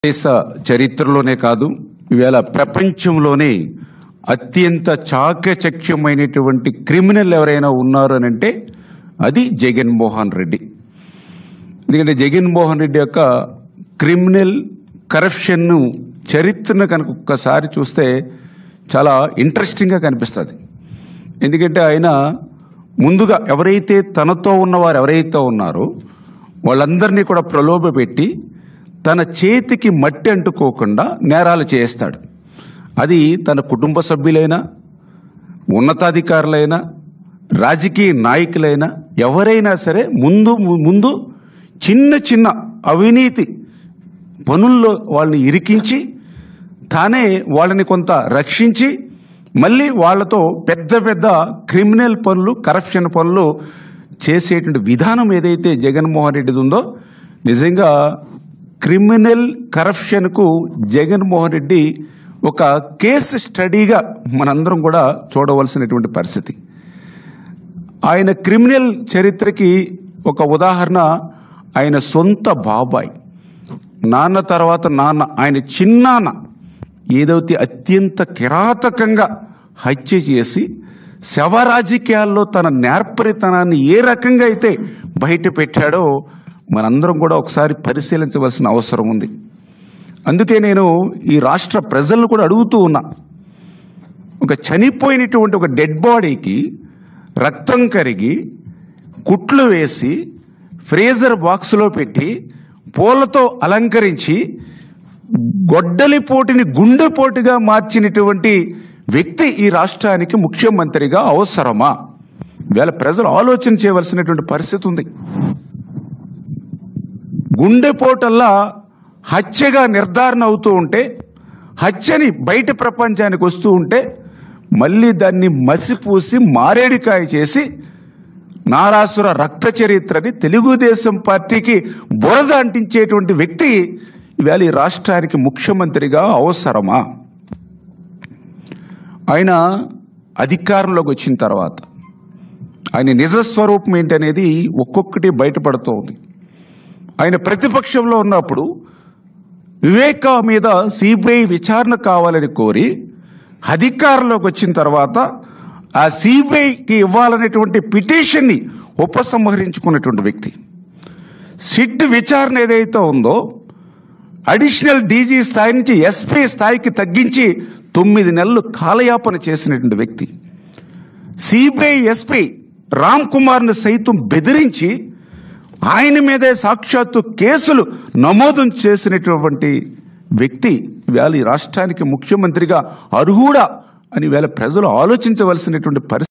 దేశ చరిత్రలోనే కాదు ఈవేళ ప్రపంచంలోనే అత్యంత చాకచక్యమైనటువంటి క్రిమినల్ ఎవరైనా ఉన్నారు అని అంటే అది జగన్మోహన్ రెడ్డి ఎందుకంటే జగన్మోహన్ రెడ్డి యొక్క క్రిమినల్ కరప్షన్ను చరిత్రను కనుక ఒక్కసారి చూస్తే చాలా ఇంట్రెస్టింగ్గా కనిపిస్తుంది ఎందుకంటే ఆయన ముందుగా ఎవరైతే తనతో ఉన్నవారు ఎవరైతే ఉన్నారో వాళ్ళందరినీ కూడా ప్రలోభ పెట్టి తన చేతికి మట్టి అంటుకోకుండా నేరాలు చేస్తాడు అది తన కుటుంబ సభ్యులైనా ఉన్నతాధికారులైనా రాజకీయ నాయకులైనా ఎవరైనా సరే ముందు ముందు చిన్న చిన్న అవినీతి పనుల్లో వాళ్ళని ఇరికించి తానే వాళ్ళని కొంత రక్షించి మళ్ళీ వాళ్ళతో పెద్ద పెద్ద క్రిమినల్ పనులు కరప్షన్ పనులు చేసేటువంటి విధానం ఏదైతే జగన్మోహన్ రెడ్డిది ఉందో నిజంగా క్రిమినల్ కరప్షన్కు జగన్మోహన్ రెడ్డి ఒక కేస్ స్టడీగా మనందరం కూడా చూడవలసినటువంటి పరిస్థితి ఆయన క్రిమినల్ చరిత్రకి ఒక ఉదాహరణ ఆయన సొంత బాబాయ్ నాన్న తర్వాత నాన్న ఆయన చిన్నాన్న ఏదైతే అత్యంత కిరాతకంగా హత్య చేసి శవ రాజకీయాల్లో తన నేర్పరితనాన్ని ఏ రకంగా అయితే బయట పెట్టాడో మనందరం కూడా ఒకసారి పరిశీలించవలసిన అవసరం ఉంది అందుకే నేను ఈ రాష్ట్ర ప్రజలను కూడా అడుగుతూ ఉన్నా ఒక చనిపోయినటువంటి ఒక డెడ్ బాడీకి రక్తం కరిగి కుట్లు వేసి ఫ్రీజర్ బాక్స్లో పెట్టి పూలతో అలంకరించి గొడ్డలిపోటుని గుండెపోటుగా మార్చినటువంటి వ్యక్తి ఈ రాష్ట్రానికి ముఖ్యమంత్రిగా అవసరమా వేళ ప్రజలు ఆలోచన చేయవలసినటువంటి పరిస్థితి ఉంది గుండెపోటల్లా హత్యగా నిర్ధారణ అవుతూ ఉంటే హత్యని బయట ప్రపంచానికి వస్తూ ఉంటే మళ్ళీ దాన్ని మసిపూసి మారేడికాయ చేసి నారాసుర రక్త చరిత్రని తెలుగుదేశం పార్టీకి బురద అంటించేటువంటి వ్యక్తి ఇవాళ ఈ రాష్ట్రానికి ముఖ్యమంత్రిగా అవసరమా ఆయన అధికారంలోకి వచ్చిన తర్వాత ఆయన నిజస్వరూపం ఏంటనేది ఒక్కొక్కటి బయటపడుతూ ఉంది ఆయన ప్రతిపక్షంలో ఉన్నప్పుడు వివేక మీద సిబిఐ విచారణ కావాలని కోరి అధికారంలోకి వచ్చిన తర్వాత ఆ సిబిఐకి ఇవ్వాలనేటువంటి పిటిషన్ని ఉపసంహరించుకున్నటువంటి వ్యక్తి సిట్ విచారణ ఏదైతే ఉందో అడిషనల్ డీజీ స్థాయి నుంచి ఎస్పీ స్థాయికి తగ్గించి తొమ్మిది నెలలు కాలయాపన చేసినటువంటి వ్యక్తి సిబిఐ ఎస్పీ రామ్ కుమార్ను సైతం బెదిరించి ఆయన మీదే సాక్షాత్తు కేసులు నమోదు చేసినటువంటి వ్యక్తి వేళ ఈ రాష్ట్రానికి ముఖ్యమంత్రిగా అర్హుడా అని వేళ ప్రజలు ఆలోచించవలసినటువంటి పరిస్థితి